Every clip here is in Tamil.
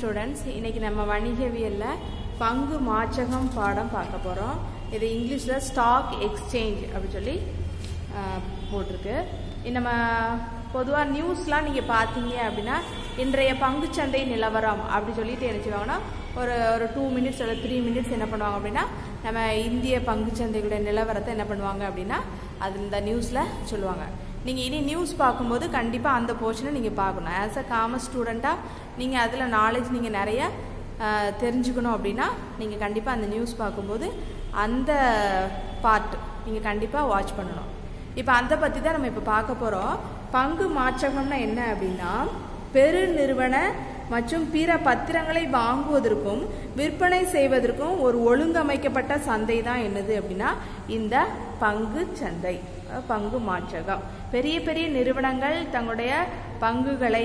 ஸ்டூடெண்ட்ஸ் இன்னைக்கு நம்ம வணிகவியலில் பங்கு மாற்றகம் பாடம் பார்க்க போகிறோம் இது இங்கிலீஷில் ஸ்டாக் எக்ஸ்சேஞ்ச் அப்படின்னு சொல்லி ஆஹ், போட்டிருக்கு இது நம்ம பொதுவாக நியூஸ்லாம் நீங்கள் பார்த்தீங்க அப்படின்னா இன்றைய பங்குச்சந்தை நிலவரம் அப்படி சொல்லிட்டு என்ன செய்வாங்கன்னா ஒரு ஒரு டூ மினிட்ஸ் அல்லது த்ரீ மினிட்ஸ் என்ன பண்ணுவாங்க அப்படின்னா நம்ம இந்திய பங்குச்சந்தைகளுடைய நிலவரத்தை என்ன பண்ணுவாங்க அப்படின்னா அது இந்த நியூஸில் சொல்லுவாங்க நீங்கள் இனி நியூஸ் பார்க்கும்போது கண்டிப்பாக அந்த போர்ஷனை நீங்கள் பார்க்கணும் ஆஸ் அ காமர்ஸ் ஸ்டூடெண்ட்டாக நீங்கள் அதில் நாலேஜ் நீங்கள் நிறைய ஆஹ், தெரிஞ்சுக்கணும் அப்படின்னா நீங்கள் கண்டிப்பாக அந்த நியூஸ் பார்க்கும்போது அந்த பார்ட் நீங்கள் கண்டிப்பாக வாட்ச் பண்ணணும் இப்போ அந்த பற்றி தான் நம்ம இப்போ பார்க்க போகிறோம் பங்கு மாற்றகம்னா என்ன அப்படின்னா பெரு நிறுவன மற்றும் பிற பத்திரங்களை வாங்குவதற்கும் விற்பனை செய்வதற்கும் ஒரு ஒழுங்கமைக்கப்பட்ட சந்தை தான் என்னது அப்படின்னா இந்த பங்கு சந்தை அஹ் பங்கு மாற்றகம் பெரிய பெரிய நிறுவனங்கள் தங்களுடைய பங்குகளை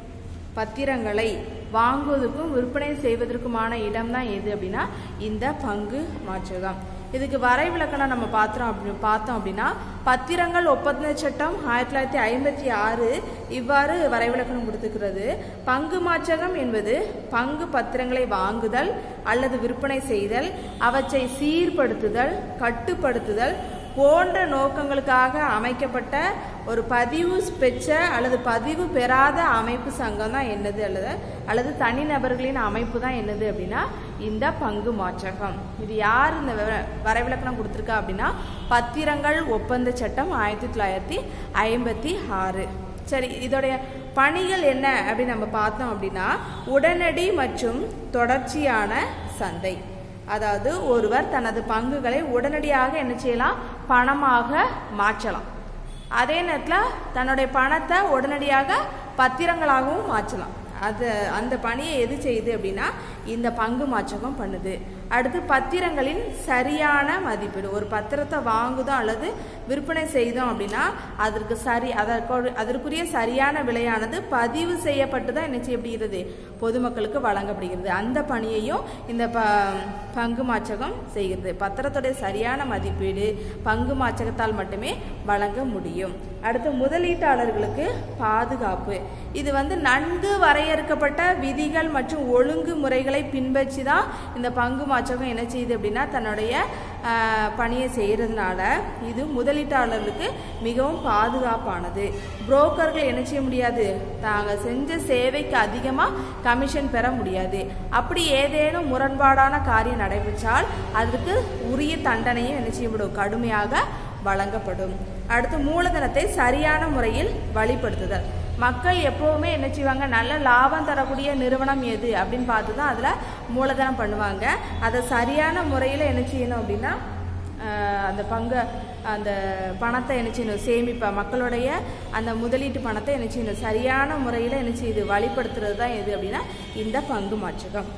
பத்திரங்களை வாங்குவதற்கும் விற்பனை செய்வதற்குமான இடம் தான் எது அப்படின்னா இந்த பங்கு மாற்றகம் இதுக்கு வரைவிலக்கணம் நம்ம பார்த்தோம் அப்படி பார்த்தோம் அப்படின்னா பத்திரங்கள் ஒப்பந்த சட்டம் ஆயிரத்தி தொள்ளாயிரத்தி ஐம்பத்தி ஆறு இவ்வாறு வரைவிலக்கணம் கொடுத்துக்கிறது பங்கு மாற்றகம் என்பது பங்கு பத்திரங்களை வாங்குதல் அல்லது விற்பனை செய்தல் அவற்றை சீர்படுத்துதல் கட்டுப்படுத்துதல் போன்ற நோக்கங்களுக்காக அமைக்கப்பட்ட ஒரு பதிவு பெற்ற அல்லது பதிவு பெறாத அமைப்பு சங்கம் தான் என்னது அல்லது அல்லது தனிநபர்களின் அமைப்பு தான் என்னது அப்படின்னா இந்த பங்கு மாற்றகம் இது யார் இந்த விவர- வரைவிலக்கணம் கொடுத்துருக்கா அப்படின்னா பத்திரங்கள் ஒப்பந்த சட்டம் ஆயிரத்தி தொள்ளாயிரத்தி ஐம்பத்தி ஆறு சரி இதோடைய பணிகள் என்ன அப்படின்னு நம்ம பார்த்தோம் அப்படின்னா உடனடி மற்றும் தொடர்ச்சியான சந்தை அதாவது ஒருவர் தனது பங்குகளை உடனடியாக என்ன செய்யலாம் பணமாக மாற்றலாம் அதே நேரத்தில் தன்னுடைய பணத்தை உடனடியாக பத்திரங்களாகவும் மாற்றலாம் அது அந்த பணியை எது செய்யுது அப்படின்னா இந்த பங்கு மாற்றகம் பண்ணுது அடுத்து பத்திரங்களின் சரியான மதிப்பீடு ஒரு பத்திரத்தை வாங்குதோம் அல்லது விற்பனை செய்தோம் அப்படின்னா அதற்கு சரி அதற்கு அதற்குரிய சரியான விலையானது பதிவு செய்யப்பட்டு தான் என்ன செய்யப்படுகிறது பொதுமக்களுக்கு வழங்கப்படுகிறது அந்த பணியையும் இந்த ப பங்கு மாற்றகம் செய்கிறது பத்திரத்துடைய சரியான மதிப்பீடு பங்கு மாற்றகத்தால் மட்டுமே வழங்க முடியும் அடுத்து முதலீட்டாளர்களுக்கு பாதுகாப்பு இது வந்து நன்கு வரையறுக்கப்பட்ட விதிகள் மற்றும் ஒழுங்குமுறைகளை பின்பற்றி தான் இந்த பங்கு மாற்றகம் என்ன செய்யுது அப்படின்னா தன்னுடைய ஆஹ், பணியை செய்கிறதுனால இது முதலீட்டாளர்களுக்கு மிகவும் பாதுகாப்பானது புரோக்கர்கள் என்ன செய்ய முடியாது தாங்கள் செஞ்ச சேவைக்கு அதிகமாக கமிஷன் பெற முடியாது அப்படி ஏதேனும் முரண்பாடான காரியம் நடைபெற்றால் அதற்கு உரிய தண்டனையும் என்ன செய்யப்படும் கடுமையாக வழங்கப்படும் அடுத்து மூலதனத்தை சரியான முறையில் வழிபடுத்துதல் மக்கள் எப்பவுமே என்ன செய்வாங்க நல்ல லாபம் தரக்கூடிய நிறுவனம் எது அப்படின்னு பார்த்து தான் அதில் மூலதனம் பண்ணுவாங்க அதை சரியான முறையில் என்ன செய்யணும் அப்படின்னா ஆஹ், அந்த பங்கை அந்த பணத்தை என்ன செய்யணும் சேமிப்பா மக்களுடைய அந்த முதலீட்டு பணத்தை என்ன செய்யணும் சரியான முறையில் என்ன செய்யுது வழிபடுத்துறது தான் எது அப்படின்னா இந்த பங்கு மாற்றகம்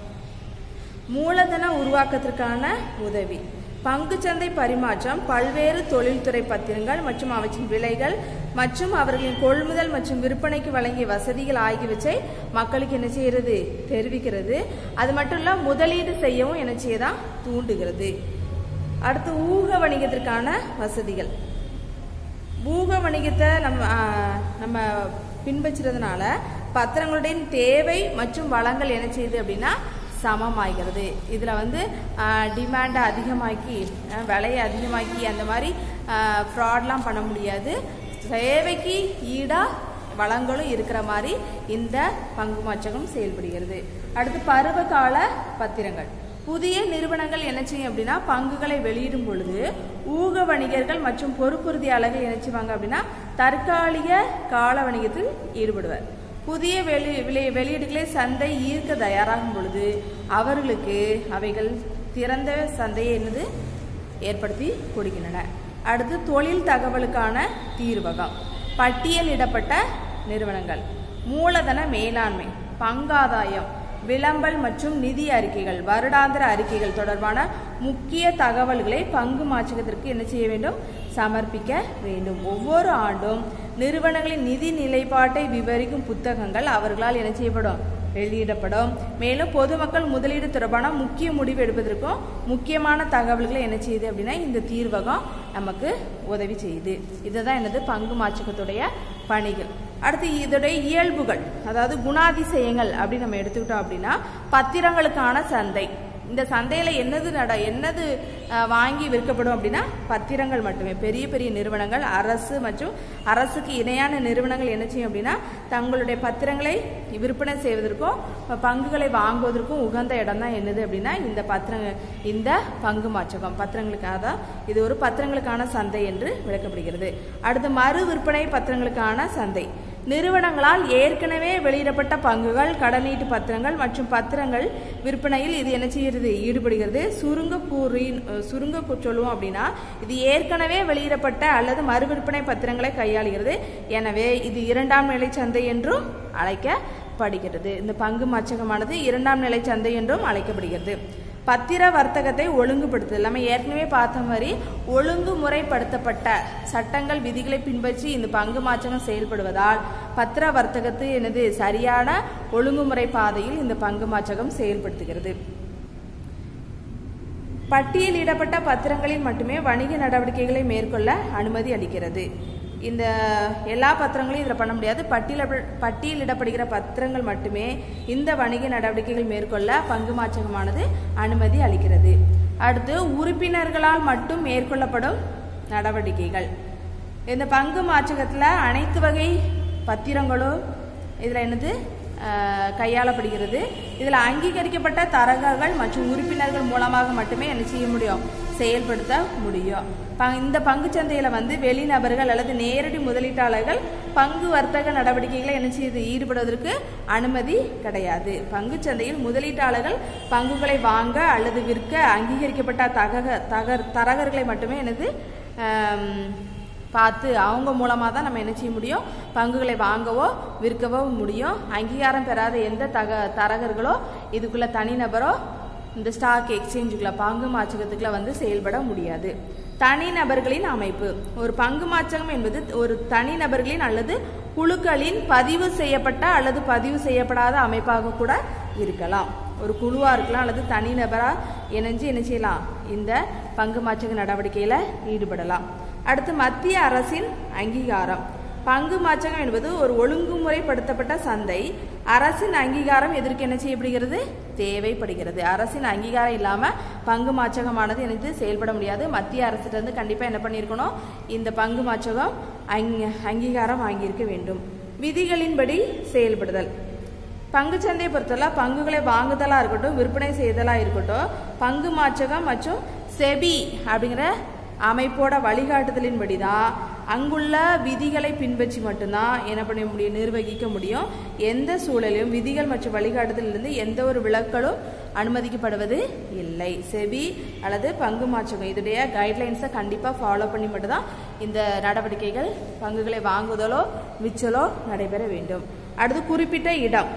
மூலதன உருவாக்கத்திற்கான உதவி பங்குச்சந்தை பரிமாற்றம் பல்வேறு தொழில்துறை பத்திரங்கள் மற்றும் அவற்றின் விலைகள் மற்றும் அவர்களின் கொள்முதல் மற்றும் விற்பனைக்கு வழங்கிய வசதிகள் ஆகியவற்றை மக்களுக்கு என்ன செய்யறது தெரிவிக்கிறது அது மட்டும் இல்ல முதலீடு செய்யவும் என்ன செய்யதான் தூண்டுகிறது அடுத்து ஊக வணிகத்திற்கான வசதிகள் ஊக வணிகத்தை நம்ம ஆ, நம்ம பின்பற்றுறதுனால பத்திரங்களுடைய தேவை மற்றும் வளங்கள் என்ன செய்யுது அப்படின்னா சமமாகிறது இதில் வந்து டிமாண்டை அதிகமாக்கி ஆ, விலையை அதிகமாக்கி அந்த மாதிரி ஃப்ராட்லாம் பண்ண முடியாது தேவைக்கு ஈடாக வளங்களும் இருக்கிற மாதிரி இந்த பங்கு மாற்றகம் செயல்படுகிறது அடுத்து பருவகால பத்திரங்கள் புதிய நிறுவனங்கள் என்ன செய்யும் அப்படின்னா பங்குகளை வெளியிடும் பொழுது ஊக வணிகர்கள் மற்றும் பொறுப்புறுதியாளர்கள் என்ன செய்வாங்க அப்படின்னா தற்காலிக கால வணிகத்தில் ஈடுபடுவர் புதிய வெளி விலை வெளியீடுகளை சந்தை ஈர்க்க தயாராகும் பொழுது அவர்களுக்கு அவைகள் திறந்த சந்தையை என்னது ஏற்படுத்தி கொடுக்கின்றன அடுத்து தொழில் தகவலுக்கான தீர்வகம் பட்டியலிடப்பட்ட நிறுவனங்கள் மூலதன மேலாண்மை பங்காதாயம் விளம்பல் மற்றும் நிதி அறிக்கைகள் வருடாந்திர அறிக்கைகள் தொடர்பான முக்கிய தகவல்களை பங்கு மாற்றத்திற்கு என்ன செய்ய வேண்டும் சமர்ப்பிக்க வேண்டும் ஒவ்வொரு ஆண்டும் நிறுவனங்களின் நிதி நிலைப்பாட்டை விவரிக்கும் புத்தகங்கள் அவர்களால் என்ன செய்யப்படும் வெளியிடப்படும் மேலும் பொதுமக்கள் முதலீடு தொடர்பான முக்கிய முடிவு எடுப்பதற்கும் முக்கியமான தகவல்களை என்ன செய்யுது அப்படின்னா இந்த தீர்வகம் நமக்கு உதவி செய்யுது இதுதான் என்னது பங்கு மாற்றத்துடைய பணிகள் அடுத்து இதோடைய இயல்புகள் அதாவது குணாதிசயங்கள் அப்படின்னு நம்ம எடுத்துக்கிட்டோம் அப்படின்னா பத்திரங்களுக்கான சந்தை இந்த சந்தையில என்னது நட என்னது அஹ், வாங்கி விற்கப்படும் அப்படின்னா பத்திரங்கள் மட்டுமே பெரிய பெரிய நிறுவனங்கள் அரசு மற்றும் அரசுக்கு இணையான நிறுவனங்கள் என்ன செய்யும் அப்படின்னா தங்களுடைய பத்திரங்களை விற்பனை செய்வதற்கும் பங்குகளை வாங்குவதற்கும் உகந்த இடம் தான் என்னது அப்படின்னா இந்த பத்திரங்க இந்த பங்கு மாற்றகம் பத்திரங்களுக்காக தான் இது ஒரு பத்திரங்களுக்கான சந்தை என்று விளக்கப்படுகிறது அடுத்து மறு விற்பனை பத்திரங்களுக்கான சந்தை நிறுவனங்களால் ஏற்கனவே வெளியிடப்பட்ட பங்குகள் கடனீட்டு பத்திரங்கள் மற்றும் பத்திரங்கள் விற்பனையில் இது என்ன செய்கிறது ஈடுபடுகிறது சுருங்க கூறின் சுருங்க கு- சொல்லுவோம் அப்படின்னா இது ஏற்கனவே வெளியிடப்பட்ட அல்லது மறு விற்பனை பத்திரங்களை கையாளுகிறது எனவே இது இரண்டாம் நிலை சந்தை என்றும் அழைக்கப்படுகிறது இந்த பங்கு மச்சகமானது இரண்டாம் நிலை சந்தை என்றும் அழைக்கப்படுகிறது பத்திர வர்த்தகத்தை ஒழுங்குபடுத்துதல் நம்ம ஏற்கனவே பார்த்த மாதிரி ஒழுங்குமுறைப்படுத்தப்பட்ட சட்டங்கள் விதிகளை பின்பற்றி இந்த பங்கு மாற்றங்கள் செயல்படுவதால் பத்திர வர்த்தகத்து எனது சரியான ஒழுங்குமுறை பாதையில் இந்த பங்கு மாற்றகம் செயல்படுத்துகிறது பட்டியலிடப்பட்ட பத்திரங்களில் மட்டுமே வணிக நடவடிக்கைகளை மேற்கொள்ள அனுமதி அளிக்கிறது இந்த எல்லா பத்திரங்களையும் இதில் பண்ண முடியாது பட்டியல பட்டியலிடப்படுகிற பத்திரங்கள் மட்டுமே இந்த வணிக நடவடிக்கைகள் மேற்கொள்ள பங்கு மாற்றகமானது அனுமதி அளிக்கிறது அடுத்து உறுப்பினர்களால் மட்டும் மேற்கொள்ளப்படும் நடவடிக்கைகள் இந்த பங்கு மாற்றகத்தில் அனைத்து வகை பத்திரங்களும் இதில் என்னது அஹ், கையாளப்படுகிறது இதில் அங்கீகரிக்கப்பட்ட தரகர்கள் மற்றும் உறுப்பினர்கள் மூலமாக மட்டுமே என்ன செய்ய முடியும் செயல்படுத்த முடியும் ப- இந்த பங்குச்சந்தையில் வந்து வெளிநபர்கள் அல்லது நேரடி முதலீட்டாளர்கள் பங்கு வர்த்தக நடவடிக்கைகளை என்ன செய்து ஈடுபடுவதற்கு அனுமதி கிடையாது பங்குச்சந்தையில் முதலீட்டாளர்கள் பங்குகளை வாங்க அல்லது விற்க அங்கீகரிக்கப்பட்ட தகக தகர் தரகர்களை மட்டுமே என்னது ஆம், பார்த்து அவங்க மூலமாக தான் நம்ம என்ன செய்ய முடியும் பங்குகளை வாங்கவோ விற்கவோ முடியும் அங்கீகாரம் பெறாத எந்த தக தரகர்களோ இதுக்குள்ள தனிநபரோ இந்த ஸ்டாக் எக்ஸ்சேஞ்சுக்குள்ள பங்கு மாற்றகத்துக்குள்ள வந்து செயல்பட முடியாது தனிநபர்களின் அமைப்பு ஒரு பங்கு மாற்றகம் என்பது ஒரு தனிநபர்களின் அல்லது குழுக்களின் பதிவு செய்யப்பட்ட அல்லது பதிவு செய்யப்படாத அமைப்பாக கூட இருக்கலாம் ஒரு குழுவாக இருக்கலாம் அல்லது தனிநபரா இணைஞ்சு என்ன செய்யலாம் இந்த பங்கு மாற்றக நடவடிக்கையில் ஈடுபடலாம் அடுத்து மத்திய அரசின் அங்கீகாரம் பங்கு மாற்றகம் என்பது ஒரு ஒழுங்குமுறைப்படுத்தப்பட்ட சந்தை அரசின் அங்கீகாரம் எதற்கு என்ன செய்யப்படுகிறது தேவைப்படுகிறது அரசின் அங்கீகாரம் இல்லாமல் பங்கு மாற்றகமானது எனக்கு செயல்பட முடியாது மத்திய அரசிட்ட இருந்து கண்டிப்பாக என்ன பண்ணியிருக்கணும் இந்த பங்கு மாற்றகம் அங்க அங்கீகாரம் வாங்கியிருக்க வேண்டும் விதிகளின்படி செயல்படுதல் பங்குச்சந்தையை பொறுத்தவரை பங்குகளை வாங்குதலா இருக்கட்டும் விற்பனை செய்தலா இருக்கட்டும் பங்கு மாற்றகம் மற்றும் செபி அப்படிங்கிற அமைப்போட வழிகாட்டுதலின்படி தான் அங்குள்ள விதிகளை பின்பற்றி மட்டும்தான் என்ன பண்ண முடியும் நிர்வகிக்க முடியும் எந்த சூழலிலும் விதிகள் மற்றும் வழிகாட்டுதலிலிருந்து எந்த ஒரு விலக்களும் அனுமதிக்கப்படுவது இல்லை செபி அல்லது பங்கு மாற்றகம் இதோடைய கைட்லைன்ஸை கண்டிப்பாக ஃபாலோ பண்ணி மட்டும்தான் இந்த நடவடிக்கைகள் பங்குகளை வாங்குதலோ விற்றலோ நடைபெற வேண்டும் அடுத்து குறிப்பிட்ட இடம்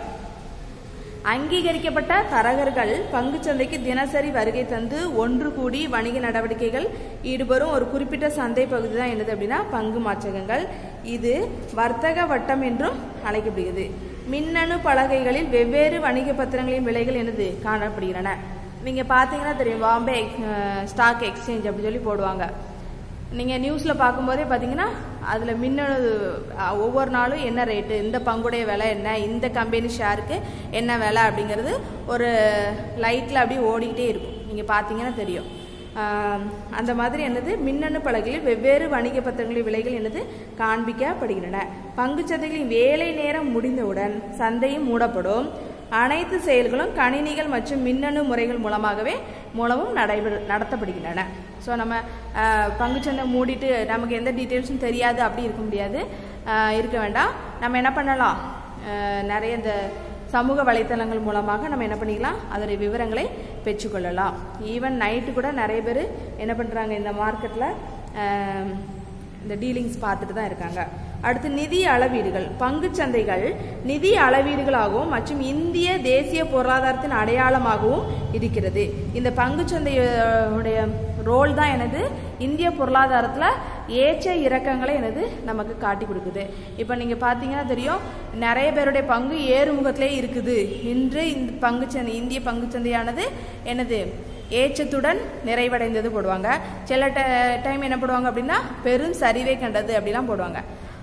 அங்கீகரிக்கப்பட்ட தரகர்கள் பங்குச்சந்தைக்கு தினசரி வருகை தந்து ஒன்று கூடி வணிக நடவடிக்கைகள் ஈடுபடும் ஒரு குறிப்பிட்ட சந்தை பகுதி தான் என்னது அப்படின்னா பங்கு மாற்றகங்கள் இது வர்த்தக வட்டம் என்றும் அழைக்கப்படுகிறது மின்னணு பலகைகளில் வெவ்வேறு வணிக பத்திரங்களின் விலைகள் என்னது காணப்படுகின்றன நீங்க பார்த்தீங்கன்னா தெரியும் பாம்பே ஸ்டாக் எக்ஸ்சேஞ்ச் அப்படி சொல்லி போடுவாங்க நீங்கள் நியூஸில் பார்க்கும்போதே பார்த்தீங்கன்னா அதில் மின்னணு அஹ், ஒவ்வொரு நாளும் என்ன ரேட்டு இந்த பங்குடைய விலை என்ன இந்த கம்பெனி ஷேருக்கு என்ன விலை அப்படிங்கிறது ஒரு லைட்டில் அப்படியே ஓடிக்கிட்டே இருக்கும் நீங்கள் பார்த்தீங்கன்னா தெரியும் ஆம், அந்த மாதிரி என்னது மின்னணு பலகையில் வெவ்வேறு வணிக பத்திரங்களின் விலைகள் என்னது காண்பிக்கப்படுகின்றன பங்குச்சந்தைகளின் வேலை நேரம் முடிந்தவுடன் சந்தையும் மூடப்படும் அனைத்து செயல்களும் கணினிகள் மற்றும் மின்னணு முறைகள் மூலமாகவே மூலமும் நடைபெற நடத்தப்படுகின்றன ஸோ நம்ம அஹ், பங்குச்சந்தை மூடிட்டு நமக்கு எந்த டீட்டெயில்ஸும் தெரியாது அப்படி இருக்க முடியாது அஹ், இருக்க வேண்டாம் நம்ம என்ன பண்ணலாம் அஹ், நிறைய இந்த சமூக வலைத்தளங்கள் மூலமாக நம்ம என்ன பண்ணிக்கலாம் அதோடைய விவரங்களை பெற்றுக்கொள்ளலாம் ஈவன் நைட்டு கூட நிறைய பேர் என்ன பண்ணுறாங்க இந்த மார்க்கெட்டில் இந்த டீலிங்ஸ் பார்த்துட்டு தான் இருக்காங்க அடுத்து நிதி அளவீடுகள் பங்குச் சந்தைகள் நிதி அளவீடுகளாகவும் மற்றும் இந்திய தேசிய பொருளாதாரத்தின் அடையாளமாகவும் இருக்கிறது இந்த பங்குச் சந்தையுடைய ரோல் தான் எனது இந்திய பொருளாதாரத்தில் ஏற்ற இறக்கங்களை எனது நமக்கு காட்டி கொடுக்குது இப்போ நீங்கள் பார்த்தீங்கன்னா தெரியும் நிறைய பேருடைய பங்கு ஏறுமுகத்திலே இருக்குது இன்று இந்த பங்குச்சந்தை இந்திய பங்குச்சந்தையானது எனது ஏற்றத்துடன் நிறைவடைந்தது போடுவாங்க சில டைம் என்ன போடுவாங்க அப்படின்னா பெரும் சரிவை கண்டது அப்படிலாம் போடுவாங்க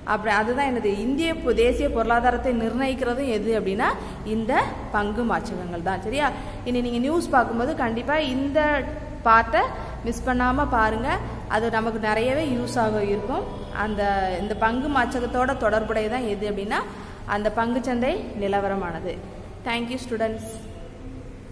அப்படி அதுதான் என்னது இந்திய பொ- தேசிய பொருளாதாரத்தை நிர்ணயிக்கிறதும் எது அப்படின்னா இந்த பங்கு மாச்சகங்கள் தான் சரியா இனி நீங்கள் நியூஸ் பார்க்கும்போது கண்டிப்பாக இந்த பார்ட்டை மிஸ் பண்ணாமல் பாருங்கள் அது நமக்கு நிறையவே யூஸ் ஆக இருக்கும் அந்த இந்த பங்கு மாச்சகத்தோட தொடர்புடையதான் எது அப்படின்னா அந்த பங்குச்சந்தை நிலவரமானது தேங்க்யூ ஸ்டூடெண்ட்ஸ்